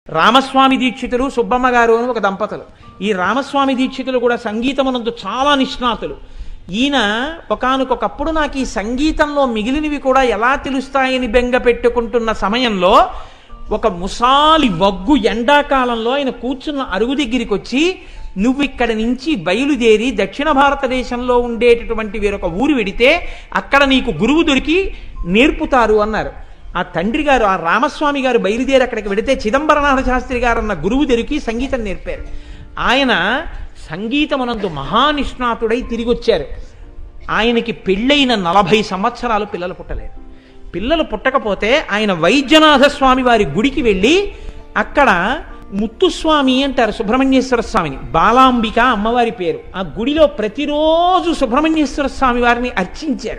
రామస్వామి దీక్షితులు సుబ్బమ్మ గారు అని ఒక దంపతులు ఈ రామస్వామి దీక్షితులు కూడా సంగీతమునందు చాలా నిష్ణాతులు ఈయన ఒకానొకప్పుడు నాకు ఈ సంగీతంలో మిగిలినవి కూడా ఎలా తెలుస్తాయని బెంగ పెట్టుకుంటున్న సమయంలో ఒక ముసాలి వగ్గు ఎండాకాలంలో ఆయన కూర్చున్న అరుగు దగ్గరికి వచ్చి నువ్వు ఇక్కడి నుంచి బయలుదేరి దక్షిణ భారతదేశంలో ఉండేటటువంటి వేరొక ఊరు వెడితే అక్కడ నీకు గురువు దొరికి నేర్పుతారు అన్నారు ఆ తండ్రి గారు ఆ రామస్వామి గారు బయలుదేరి అక్కడికి వెడితే చిదంబరనాథ శాస్త్రి గారు అన్న గురువు దొరికి సంగీతం నేర్పారు ఆయన సంగీతమునందు మహానిష్ణాతుడై తిరిగి వచ్చారు ఆయనకి పెళ్ళైన నలభై సంవత్సరాలు పిల్లలు పుట్టలేదు పిల్లలు పుట్టకపోతే ఆయన వైద్యనాథ స్వామి వారి గుడికి వెళ్ళి అక్కడ ముత్తుస్వామి అంటారు సుబ్రహ్మణ్యేశ్వర స్వామిని బాలాంబిక అమ్మవారి పేరు ఆ గుడిలో ప్రతిరోజు సుబ్రహ్మణ్యేశ్వర స్వామి వారిని అర్చించారు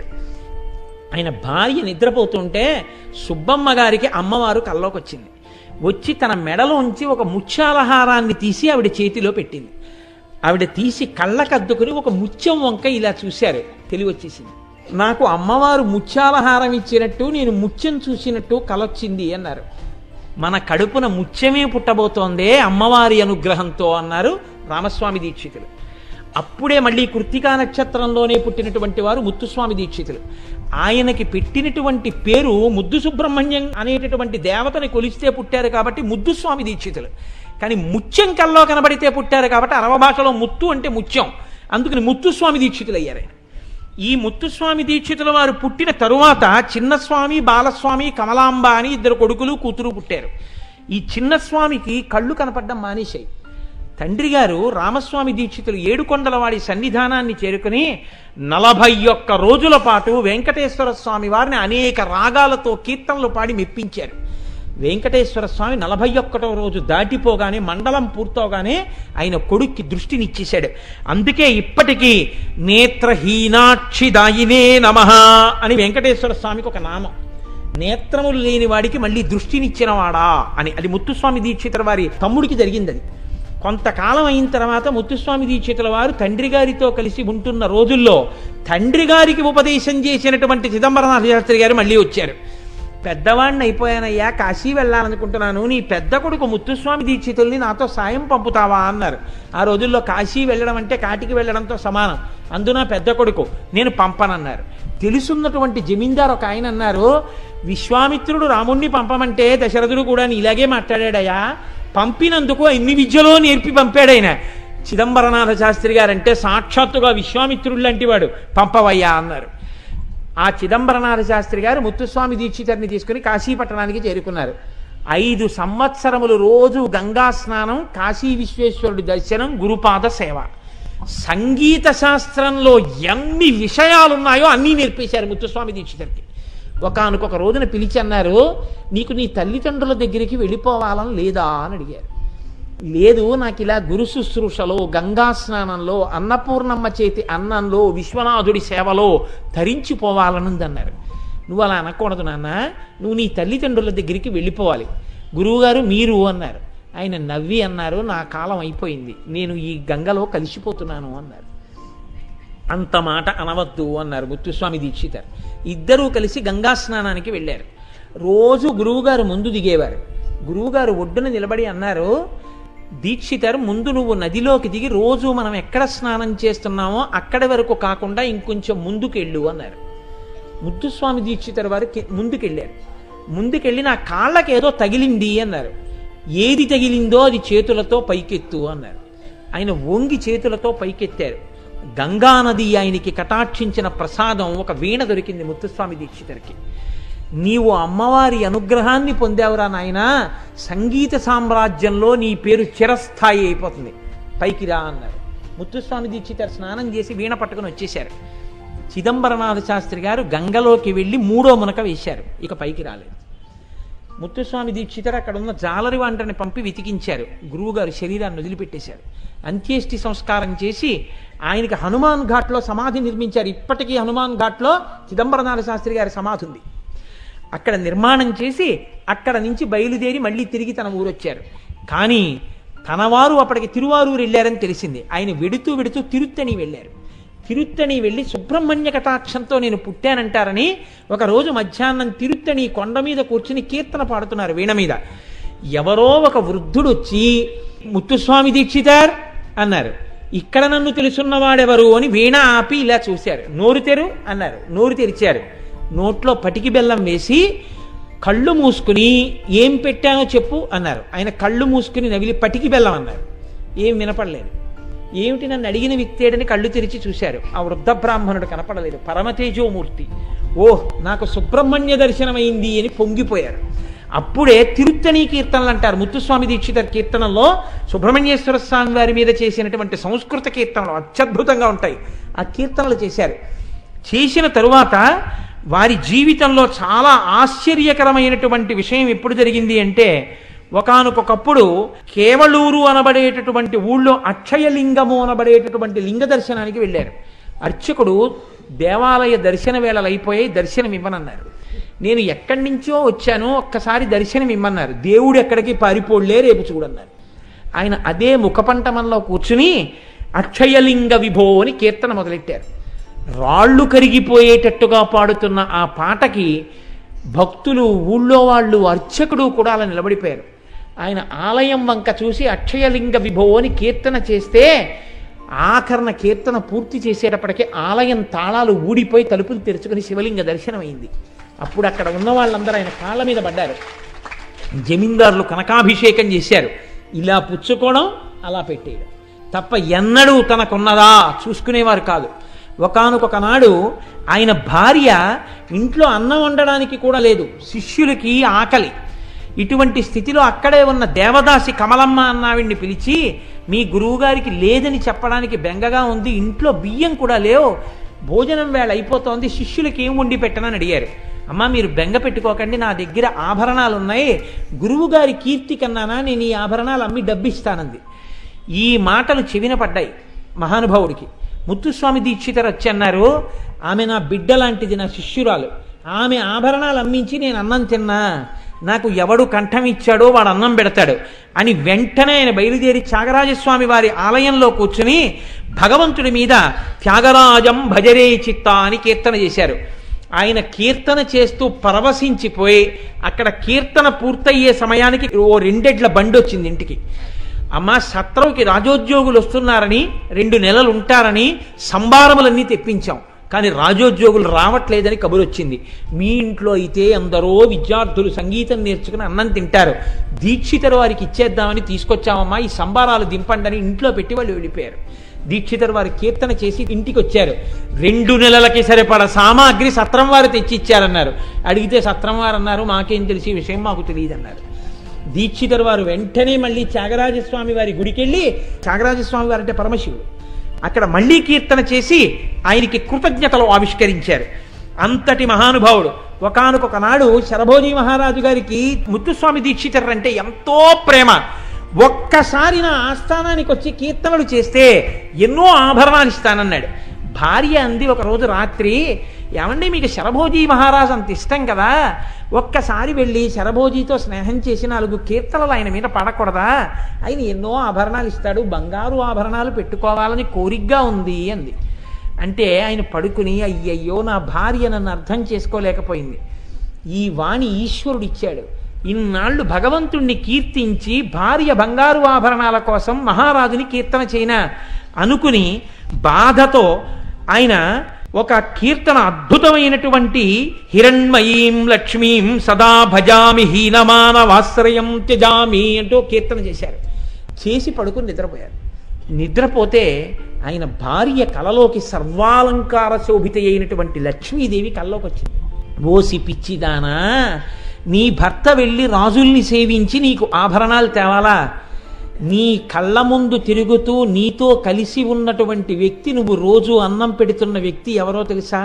ఆయన భార్య నిద్రపోతుంటే సుబ్బమ్మ గారికి అమ్మవారు కల్లోకి వచ్చింది వచ్చి తన మెడలోంచి ఒక ముత్యాలహారాన్ని తీసి ఆవిడ చేతిలో పెట్టింది ఆవిడ తీసి కళ్ళకద్దుకుని ఒక ముత్యం వంక ఇలా చూశారు తెలివి వచ్చేసింది నాకు అమ్మవారు ముత్యాలహారం ఇచ్చినట్టు నేను ముత్యం చూసినట్టు కలొచ్చింది అన్నారు మన కడుపున ముత్యమే పుట్టబోతోందే అమ్మవారి అనుగ్రహంతో అన్నారు రామస్వామి దీక్షితులు అప్పుడే మళ్ళీ కృత్తికా నక్షత్రంలోనే పుట్టినటువంటి వారు ముత్తుస్వామి దీక్షితులు ఆయనకి పెట్టినటువంటి పేరు ముద్దు సుబ్రహ్మణ్యం అనేటటువంటి దేవతని కొలిస్తే పుట్టారు కాబట్టి ముద్దుస్వామి దీక్షితులు కానీ ముత్యం కల్లో కనబడితే పుట్టారు కాబట్టి అరవ భాషలో ముత్తు అంటే ముత్యం అందుకని ముత్తుస్వామి దీక్షితులు అయ్యారు ఆయన. ఈ ముత్తుస్వామి దీక్షితుల వారు పుట్టిన తరువాత చిన్నస్వామి బాలస్వామి కమలాంబ అని ఇద్దరు కొడుకులు కూతురు పుట్టారు ఈ చిన్నస్వామికి కళ్ళు కనపడడం మానేశాయి తండ్రి గారు రామస్వామి దీక్షితులు ఏడుకొండల వాడి సన్నిధానాన్ని చేరుకుని నలభై ఒక్క రోజుల పాటు వెంకటేశ్వర స్వామి వారిని అనేక రాగాలతో కీర్తనలు పాడి మెప్పించారు వెంకటేశ్వర స్వామి నలభై ఒక్కటో రోజు దాటిపోగానే మండలం పూర్తవగానే ఆయన కొడుక్కి దృష్టినిచ్చేశాడు అందుకే ఇప్పటికీ నేత్రహీనాక్షి దాయినే నమ అని వెంకటేశ్వర స్వామికి ఒక నామం నేత్రములు లేని వాడికి మళ్ళీ దృష్టినిచ్చిన వాడా అని అది ముత్తుస్వామి దీక్షితుల వారి తమ్ముడికి జరిగింది అది కొంతకాలం అయిన తర్వాత ముత్తుస్వామి దీక్షితుల వారు తండ్రి గారితో కలిసి ఉంటున్న రోజుల్లో తండ్రి గారికి ఉపదేశం చేసినటువంటి చిదంబరనాథ శాస్త్రి గారు మళ్ళీ వచ్చారు పెద్దవాడిని అయిపోయానయ్యా కాశీ వెళ్ళాలనుకుంటున్నాను నీ పెద్ద కొడుకు ముత్తుస్వామి దీక్షితుల్ని నాతో సాయం పంపుతావా అన్నారు ఆ రోజుల్లో కాశీ వెళ్ళడం అంటే కాటికి వెళ్ళడంతో సమానం అందున పెద్ద కొడుకు నేను పంపనన్నారు తెలుసున్నటువంటి జమీందార్ ఒక ఆయన అన్నారు విశ్వామిత్రుడు రాముణ్ణి పంపమంటే దశరథుడు కూడా ఇలాగే మాట్లాడాడయ్యా పంపినందుకు ఇన్ని విద్యలో నేర్పి పంపాడైన చిదంబరనాథ శాస్త్రి గారంటే సాక్షాత్తుగా విశ్వామిత్రుడు లాంటి వాడు పంపవయ్యా అన్నారు ఆ చిదంబరనాథ శాస్త్రి గారు ముత్తుస్వామి దీక్షితర్ని తీసుకుని కాశీపట్టణానికి చేరుకున్నారు ఐదు సంవత్సరములు రోజు గంగా స్నానం కాశీ విశ్వేశ్వరుడి దర్శనం గురుపాద సేవ సంగీత శాస్త్రంలో ఎన్ని విషయాలున్నాయో అన్నీ నేర్పేశారు ముత్తుస్వామి దీక్షితర్కి ఒకనకొక రోజున పిలిచి అన్నారు నీకు నీ తల్లిదండ్రుల దగ్గరికి వెళ్ళిపోవాలని లేదా అని అడిగారు లేదు నాకు ఇలా గురు శుశ్రూషలో గంగా స్నానంలో అన్నపూర్ణమ్మ చేతి అన్నంలో విశ్వనాథుడి సేవలో తరించిపోవాలనుంది అన్నారు నువ్వు అలా అనకూడదు నాన్న నువ్వు నీ తల్లిదండ్రుల దగ్గరికి వెళ్ళిపోవాలి గురువుగారు మీరు అన్నారు ఆయన నవ్వి అన్నారు నా కాలం అయిపోయింది నేను ఈ గంగలో కలిసిపోతున్నాను అన్నారు అంత మాట అనవద్దు అన్నారు ముత్తుస్వామి దీక్షితర్ ఇద్దరూ కలిసి గంగా స్నానానికి వెళ్ళారు రోజు గురువుగారు ముందు దిగేవారు గురువుగారు ఒడ్డున నిలబడి అన్నారు దీక్షితర్ ముందు నువ్వు నదిలోకి దిగి రోజు మనం ఎక్కడ స్నానం చేస్తున్నామో అక్కడి వరకు కాకుండా ఇంకొంచెం ముందుకెళ్ళు అన్నారు ముద్దుస్వామి దీక్షితర్ వారు కి- ముందుకెళ్ళారు ముందుకెళ్ళి నా కాళ్ళకి ఏదో తగిలింది అన్నారు ఏది తగిలిందో అది చేతులతో పైకెత్తు అన్నారు ఆయన వంగి చేతులతో పైకెత్తారు గంగా నది ఆయనకి కటాక్షించిన ప్రసాదం ఒక వీణ దొరికింది ముత్తుస్వామి దీక్షితరికి నీవు అమ్మవారి అనుగ్రహాన్ని పొందావురా నాయనా సంగీత సామ్రాజ్యంలో నీ పేరు చిరస్థాయి అయిపోతుంది పైకి రా అన్నారు ముత్తుస్వామి దీక్షితర్ స్నానం చేసి వీణ పట్టుకుని వచ్చేశారు చిదంబరనాథ శాస్త్రి గారు గంగలోకి వెళ్ళి మూడో మునక వేశారు ఇక పైకి రాలేదు ముత్తుస్వామి దీక్షితరు అక్కడ ఉన్న జాలరి వంటని పంపి వెతికించారు గురువుగారు శరీరాన్ని వదిలిపెట్టేశారు అంత్యేష్టి సంస్కారం చేసి ఆయనకి హనుమాన్ ఘాట్లో సమాధి నిర్మించారు ఇప్పటికీ హనుమాన్ ఘాట్లో చిదంబరనాథ శాస్త్రి గారి సమాధి ఉంది అక్కడ నిర్మాణం చేసి అక్కడ నుంచి బయలుదేరి మళ్ళీ తిరిగి తన ఊరు వచ్చారు కానీ తన వారు అప్పటికి తిరువారూరు వెళ్ళారని తెలిసింది ఆయన వెడుతూ వెడుతూ తిరుత్తని వెళ్ళారు తిరుత్తని వెళ్ళి సుబ్రహ్మణ్య కటాక్షంతో నేను పుట్టానంటారని ఒకరోజు మధ్యాహ్నం తిరుత్తని కొండ మీద కూర్చుని కీర్తన పాడుతున్నారు వీణ మీద ఎవరో ఒక వృద్ధుడు వచ్చి ముత్తుస్వామి దీక్షితార్ అన్నారు ఇక్కడ నన్ను తెలుసున్నవాడెవరు అని వీణ ఆపి ఇలా చూశారు నోరు తెరు అన్నారు నోరు తెరిచారు నోట్లో పటికి బెల్లం వేసి కళ్ళు మూసుకుని ఏం పెట్టానో చెప్పు అన్నారు ఆయన కళ్ళు మూసుకుని నవిలి పటికి బెల్లం అన్నారు ఏం వినపడలేదు ఏమిటి నన్ను అడిగిన వ్యక్తేడని కళ్ళు తెరిచి చూశారు ఆ వృద్ధ బ్రాహ్మణుడు కనపడలేదు పరమతేజోమూర్తి ఓహ్ నాకు సుబ్రహ్మణ్య దర్శనమైంది అని పొంగిపోయారు అప్పుడే తిరుత్తణి కీర్తనలు అంటారు ముత్తుస్వామి దీక్షితర్ కీర్తనలో సుబ్రహ్మణ్యేశ్వర స్వామి వారి మీద చేసినటువంటి సంస్కృత కీర్తనలు అత్యద్భుతంగా ఉంటాయి ఆ కీర్తనలు చేశారు చేసిన తరువాత వారి జీవితంలో చాలా ఆశ్చర్యకరమైనటువంటి విషయం ఎప్పుడు జరిగింది అంటే ఒకానొకప్పుడు కేవలూరు అనబడేటటువంటి ఊళ్ళో అక్షయలింగము అనబడేటటువంటి లింగ దర్శనానికి వెళ్ళారు అర్చకుడు దేవాలయ దర్శన వేళలు అయిపోయాయి దర్శనం ఇవ్వనన్నారు నేను ఎక్కడి నుంచో వచ్చానో ఒక్కసారి దర్శనం ఇమ్మన్నారు దేవుడు ఎక్కడికి పారిపోళ్లే రేపు చూడన్నారు ఆయన అదే ముఖపంటమంలో కూర్చుని అక్షయలింగ విభో అని కీర్తన మొదలెట్టారు రాళ్ళు కరిగిపోయేటట్టుగా పాడుతున్న ఆ పాటకి భక్తులు ఊళ్ళో వాళ్ళు అర్చకుడు కూడా అలా నిలబడిపోయారు ఆయన ఆలయం వంక చూసి అక్షయలింగ విభో అని కీర్తన చేస్తే ఆఖరణ కీర్తన పూర్తి చేసేటప్పటికి ఆలయం తాళాలు ఊడిపోయి తలుపులు తెరుచుకుని శివలింగ దర్శనం అయింది అప్పుడు అక్కడ ఉన్న వాళ్ళందరూ ఆయన కాళ్ళ మీద పడ్డారు జమీందారులు కనకాభిషేకం చేశారు ఇలా పుచ్చుకోవడం అలా పెట్టేయడం తప్ప ఎన్నడూ తనకున్నదా చూసుకునేవారు కాదు ఒకానొక నాడు ఆయన భార్య ఇంట్లో అన్నం వండడానికి కూడా లేదు శిష్యులకి ఆకలి ఇటువంటి స్థితిలో అక్కడే ఉన్న దేవదాసి కమలమ్మ అన్నావిడ్ని పిలిచి మీ గురువుగారికి లేదని చెప్పడానికి బెంగగా ఉంది ఇంట్లో బియ్యం కూడా లేవు భోజనం వేళ అయిపోతోంది శిష్యులకి ఏం వండి పెట్టనని అడిగారు అమ్మ మీరు బెంగ పెట్టుకోకండి నా దగ్గర ఆభరణాలు ఉన్నాయి గురువుగారి కీర్తి కన్నానా నేను ఈ ఆభరణాలు అమ్మి డబ్బిస్తానంది ఈ మాటలు చెవిన పడ్డాయి మహానుభావుడికి ముత్తుస్వామి దీక్షితరు వచ్చి అన్నారు ఆమె నా బిడ్డ లాంటిది నా శిష్యురాలు ఆమె ఆభరణాలు అమ్మించి నేను అన్నం తిన్నా నాకు ఎవడు కంఠం ఇచ్చాడో వాడు అన్నం పెడతాడు అని వెంటనే ఆయన బయలుదేరి త్యాగరాజస్వామి వారి ఆలయంలో కూర్చుని భగవంతుడి మీద త్యాగరాజం భజరే చిత్త అని కీర్తన చేశారు ఆయన కీర్తన చేస్తూ పరవశించిపోయి అక్కడ కీర్తన పూర్తయ్యే సమయానికి ఓ రెండెడ్ల బండి వచ్చింది ఇంటికి అమ్మ సత్రంకి రాజోద్యోగులు వస్తున్నారని రెండు నెలలు ఉంటారని సంభారములన్నీ తెప్పించాం కానీ రాజోద్యోగులు రావట్లేదని కబురు వచ్చింది మీ ఇంట్లో అయితే అందరూ విద్యార్థులు సంగీతం నేర్చుకుని అన్నం తింటారు దీక్షితరు వారికి ఇచ్చేద్దామని తీసుకొచ్చామమ్మా ఈ సంబారాలు దింపండి అని ఇంట్లో పెట్టి వాళ్ళు వెళ్ళిపోయారు దీక్షితరు వారి కీర్తన చేసి ఇంటికి వచ్చారు రెండు నెలలకి సరిపడ సామాగ్రి సత్రం వారు తెచ్చి ఇచ్చారన్నారు అడిగితే సత్రం వారు అన్నారు మాకేం తెలిసి ఈ విషయం మాకు తెలియదు అన్నారు దీక్షితరు వారు వెంటనే మళ్ళీ త్యాగరాజస్వామి వారి గుడికి వెళ్ళి త్యాగరాజస్వామి వారు అంటే పరమశివుడు అక్కడ మళ్ళీ కీర్తన చేసి ఆయనకి కృతజ్ఞతలు ఆవిష్కరించారు అంతటి మహానుభావుడు ఒకనొక నాడు శరభోజీ మహారాజు గారికి ముత్తుస్వామి దీక్షితర్ అంటే ఎంతో ప్రేమ ఒక్కసారి నా ఆస్థానానికి వచ్చి కీర్తనలు చేస్తే ఎన్నో ఆభరణాలు ఇస్తానన్నాడు భార్య అంది ఒక రోజు రాత్రి ఏమండి మీకు శరభోజీ మహారాజు అంత ఇష్టం కదా ఒక్కసారి వెళ్ళి శరభోజీతో స్నేహం చేసి నాలుగు కీర్తనలు ఆయన మీద పడకూడదా ఆయన ఎన్నో ఆభరణాలు ఇస్తాడు బంగారు ఆభరణాలు పెట్టుకోవాలని కోరికగా ఉంది అంది అంటే ఆయన పడుకుని అయ్యయ్యో నా భార్య నన్ను అర్థం చేసుకోలేకపోయింది ఈ వాణి ఈశ్వరుడు ఇచ్చాడు ఇన్నాళ్ళు భగవంతుణ్ణి కీర్తించి భార్య బంగారు ఆభరణాల కోసం మహారాజుని కీర్తన చేయన అనుకుని బాధతో ఆయన ఒక కీర్తన అద్భుతమైనటువంటి హిరణ్మయీం లక్ష్మీం సదా భజామి హీనమానవాశ్రయం త్యజామి అంటూ కీర్తన చేశారు చేసి పడుకుని నిద్రపోయారు నిద్రపోతే ఆయన భార్య కలలోకి సర్వాలంకార శోభిత అయినటువంటి లక్ష్మీదేవి కల్లోకి వచ్చింది ఓసి పిచ్చిదానా నీ భర్త వెళ్ళి రాజుల్ని సేవించి నీకు ఆభరణాలు తేవాలా నీ కళ్ళ ముందు తిరుగుతూ నీతో కలిసి ఉన్నటువంటి వ్యక్తి నువ్వు రోజు అన్నం పెడుతున్న వ్యక్తి ఎవరో తెలుసా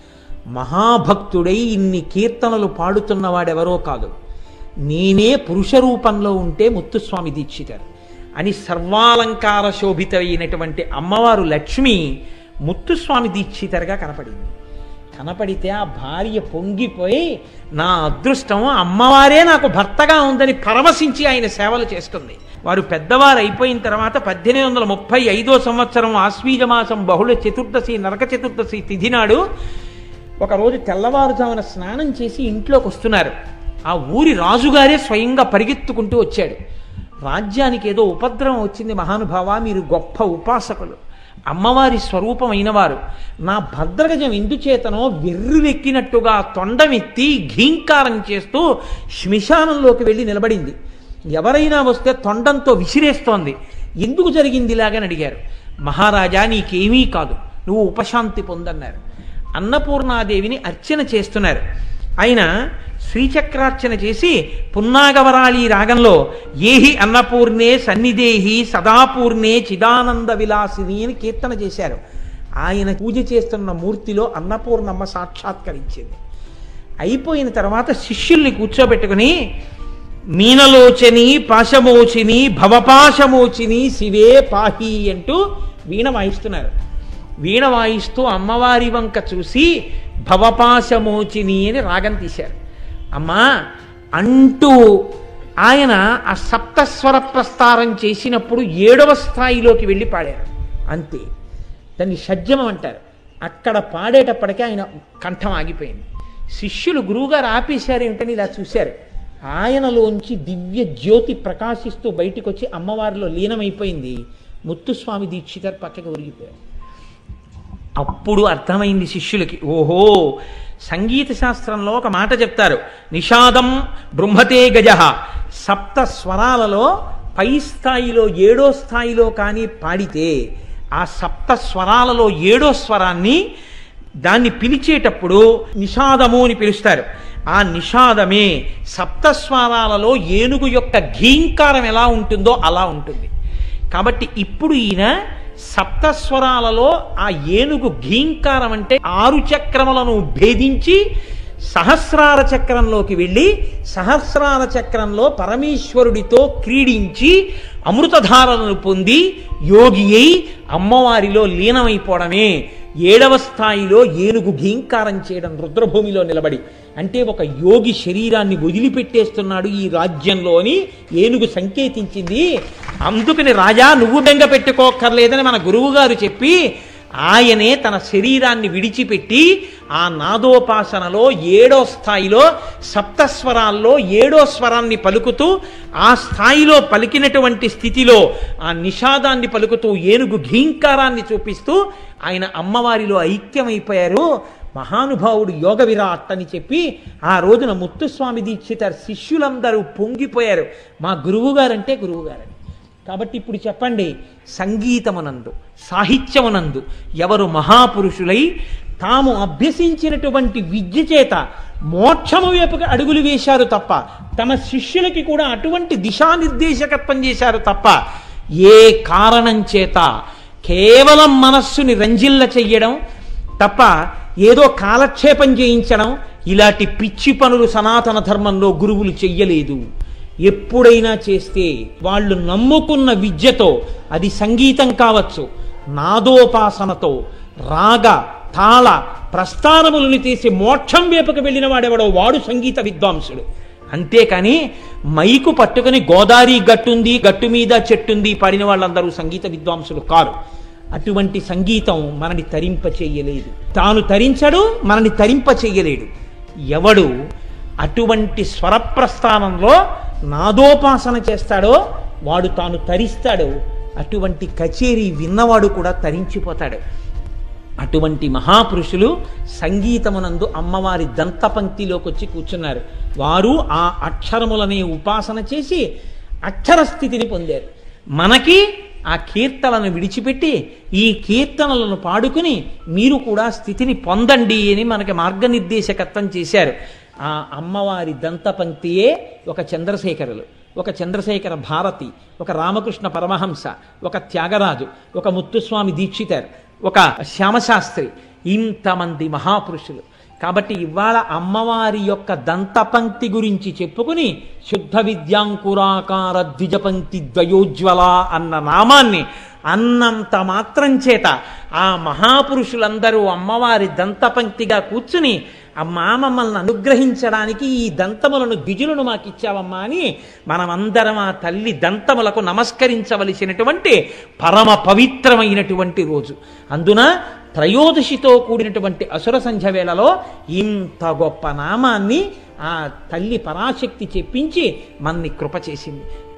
మహాభక్తుడై ఇన్ని కీర్తనలు పాడుతున్నవాడెవరో కాదు నేనే పురుష రూపంలో ఉంటే ముత్తుస్వామి దీక్షితారు అని సర్వాలంకార శోభిత అయినటువంటి అమ్మవారు లక్ష్మి ముత్తుస్వామి దీక్షితరుగా కనపడింది కనపడితే ఆ భార్య పొంగిపోయి నా అదృష్టం అమ్మవారే నాకు భర్తగా ఉందని పరవశించి ఆయన సేవలు చేస్తుంది వారు పెద్దవారు అయిపోయిన తర్వాత పద్దెనిమిది వందల ముప్పై ఐదో సంవత్సరం ఆశ్వీజ మాసం బహుళ చతుర్దశి నరక చతుర్దశి తిథి నాడు ఒకరోజు తెల్లవారుజామున స్నానం చేసి ఇంట్లోకి వస్తున్నారు ఆ ఊరి రాజుగారే స్వయంగా పరిగెత్తుకుంటూ వచ్చాడు రాజ్యానికి ఏదో ఉపద్రవం వచ్చింది మహానుభావ మీరు గొప్ప ఉపాసకులు అమ్మవారి స్వరూపమైన వారు నా భద్రగజం ఎందుచేతనో వెర్రువెక్కినట్టుగా తొండమెత్తి ఘీంకారం చేస్తూ శ్మశానంలోకి వెళ్ళి నిలబడింది ఎవరైనా వస్తే తొండంతో విసిరేస్తోంది ఎందుకు జరిగింది ఇలాగని అడిగారు మహారాజా నీకేమీ కాదు నువ్వు ఉపశాంతి పొందన్నారు అన్నపూర్ణాదేవిని అర్చన చేస్తున్నారు ఆయన శ్రీచక్రార్చన చేసి పున్నాగవరాళి రాగంలో ఏహి అన్నపూర్ణే సన్నిదేహి సదాపూర్ణే చిదానంద విలాసిని అని కీర్తన చేశారు ఆయన పూజ చేస్తున్న మూర్తిలో అన్నపూర్ణమ్మ సాక్షాత్కరించింది అయిపోయిన తర్వాత శిష్యుల్ని కూర్చోబెట్టుకుని మీనలోచని పాశమోచిని భవపాశమోచిని శివే పాహి అంటూ వీణ వాయిస్తున్నారు వీణ వాయిస్తూ అమ్మవారి వంక చూసి భవపాశమోచిని అని రాగం తీశారు అమ్మా అంటూ ఆయన ఆ సప్తస్వర ప్రస్తారం చేసినప్పుడు ఏడవ స్థాయిలోకి వెళ్ళి పాడారు అంతే దాన్ని షడ్జమం అంటారు అక్కడ పాడేటప్పటికే ఆయన కంఠం ఆగిపోయింది శిష్యులు గురువుగారు ఆపేశారు ఏమిటని ఇలా చూశారు ఆయనలోంచి దివ్య జ్యోతి ప్రకాశిస్తూ బయటికి వచ్చి అమ్మవారిలో లీనమైపోయింది ముత్తుస్వామి దీక్షితర్ పక్కకి ఒరిగిపోయారు అప్పుడు అర్థమైంది శిష్యులకి ఓహో సంగీత శాస్త్రంలో ఒక మాట చెప్తారు నిషాదం బృంహతే గజ సప్త స్వరాలలో పై స్థాయిలో ఏడో స్థాయిలో కానీ పాడితే ఆ సప్త స్వరాలలో ఏడో స్వరాన్ని దాన్ని పిలిచేటప్పుడు నిషాదము అని పిలుస్తారు ఆ నిషాదమే సప్తస్వరాలలో ఏనుగు యొక్క ఘీంకారం ఎలా ఉంటుందో అలా ఉంటుంది కాబట్టి ఇప్పుడు ఈయన సప్తస్వరాలలో ఆ ఏనుగు ఘీంకారం అంటే ఆరు చక్రములను భేదించి సహస్రార చక్రంలోకి వెళ్ళి సహస్రార చక్రంలో పరమేశ్వరుడితో క్రీడించి అమృతధారలను పొంది యోగి అయి అమ్మవారిలో లీనమైపోవడమే ఏడవ స్థాయిలో ఏనుగు ఘీంకారం చేయడం రుద్రభూమిలో నిలబడి అంటే ఒక యోగి శరీరాన్ని వదిలిపెట్టేస్తున్నాడు ఈ రాజ్యంలో అని ఏనుగు సంకేతించింది అందుకని రాజా నువ్వు బెంగ పెట్టుకోక్కర్లేదని మన గురువుగారు చెప్పి ఆయనే తన శరీరాన్ని విడిచిపెట్టి ఆ నాదోపాసనలో ఏడో స్థాయిలో సప్తస్వరాల్లో ఏడో స్వరాన్ని పలుకుతూ ఆ స్థాయిలో పలికినటువంటి స్థితిలో ఆ నిషాదాన్ని పలుకుతూ ఏనుగు ఘీంకారాన్ని చూపిస్తూ ఆయన అమ్మవారిలో ఐక్యమైపోయారు మహానుభావుడు యోగ విరాట్ అని చెప్పి ఆ రోజున ముత్తుస్వామి దీక్షిత శిష్యులందరూ పొంగిపోయారు మా గురువుగారంటే గురువుగారని కాబట్టి ఇప్పుడు చెప్పండి సంగీతమునందు సాహిత్యమునందు ఎవరు మహాపురుషులై తాము అభ్యసించినటువంటి విద్య చేత మోక్షము వైపుకి అడుగులు వేశారు తప్ప తమ శిష్యులకి కూడా అటువంటి దిశానిర్దేశకత్వం చేశారు తప్ప ఏ కారణం చేత కేవలం మనస్సుని రంజిల్ల చెయ్యడం తప్ప ఏదో కాలక్షేపం చేయించడం ఇలాంటి పిచ్చి పనులు సనాతన ధర్మంలో గురువులు చెయ్యలేదు ఎప్పుడైనా చేస్తే వాళ్ళు నమ్ముకున్న విద్యతో అది సంగీతం కావచ్చు నాదోపాసనతో రాగ తాళ ప్రస్థానములను తీసి మోక్షం వైపుకు వెళ్ళిన వాడెవడో వాడు సంగీత విద్వాంసుడు అంతేకాని మైకు పట్టుకుని గోదావరి గట్టుంది గట్టు మీద చెట్టుంది పాడిన వాళ్ళందరూ సంగీత విద్వాంసులు కారు అటువంటి సంగీతం మనని తరింప చెయ్యలేదు తాను తరించడు మనని తరింప చెయ్యలేడు ఎవడు అటువంటి స్వరప్రస్థానంలో నాదోపాసన చేస్తాడో వాడు తాను తరిస్తాడు అటువంటి కచేరీ విన్నవాడు కూడా తరించిపోతాడు అటువంటి మహాపురుషులు సంగీతమునందు అమ్మవారి దంతపంక్తిలోకి వచ్చి కూర్చున్నారు వారు ఆ అక్షరములనే ఉపాసన చేసి అక్షర స్థితిని పొందారు మనకి ఆ కీర్తనలను విడిచిపెట్టి ఈ కీర్తనలను పాడుకుని మీరు కూడా స్థితిని పొందండి అని మనకి మార్గనిర్దేశకత్వం చేశారు ఆ అమ్మవారి దంతపంక్తియే ఒక చంద్రశేఖరులు ఒక చంద్రశేఖర భారతి ఒక రామకృష్ణ పరమహంస ఒక త్యాగరాజు ఒక ముత్తుస్వామి దీక్షితర్ ఒక శ్యామశాస్త్రి ఇంతమంది మహాపురుషులు కాబట్టి ఇవాళ అమ్మవారి యొక్క దంతపంక్తి గురించి చెప్పుకుని శుద్ధ విద్యాంకురాకార ద్విజపంక్తి ద్వయోజ్వల అన్న నామాన్ని అన్నంత మాత్రం చేత ఆ మహాపురుషులందరూ అమ్మవారి దంతపంక్తిగా కూర్చుని అమ్మా మమ్మల్ని అనుగ్రహించడానికి ఈ దంతములను ద్విజులను మాకు ఇచ్చావమ్మా అని మనమందరం ఆ తల్లి దంతములకు నమస్కరించవలసినటువంటి పరమ పవిత్రమైనటువంటి రోజు అందున త్రయోదశితో కూడినటువంటి అసుర సంధ్య వేళలో ఇంత గొప్ప నామాన్ని ఆ తల్లి పరాశక్తి చెప్పించి మన్ని కృప చేసింది